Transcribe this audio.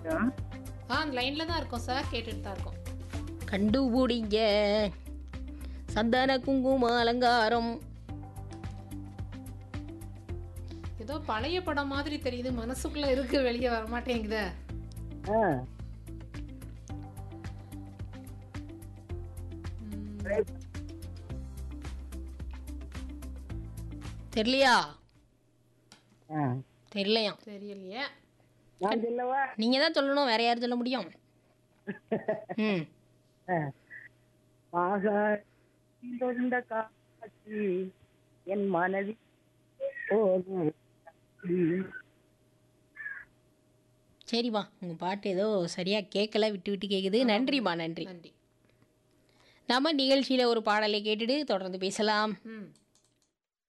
இருக்கோம் ஆ லைன்ல தான் இருக்கோம் சார் கேட்டுட்டு தான் இருக்கோம் கண்டுபிடிங்க சந்தன குங்கும அலங்காரம் ஏதோ பழைய படம் மாதிரி தெரியுது மனசுக்குள்ள இருக்கு வெளியே வர மாட்டேங்குதே ஆ ம், தெரியலையா ஆ தெரியலையா தெரியலையே நான் சொல்லவா நீங்க தான் சொல்லணும் வேற யார் சொல்ல முடியும் ம் ஆகாந்த காட்சி என் மனதில் போதும் சரிம்மா உங்க பாட்டு ஏதோ சரியா கேட்கல விட்டு விட்டு கேக்குது நன்றிம்மா நன்றி நன்றி நம்ம நிகழ்ச்சியில ஒரு பாடலை கேட்டுட்டு தொடர்ந்து பேசலாம் ம்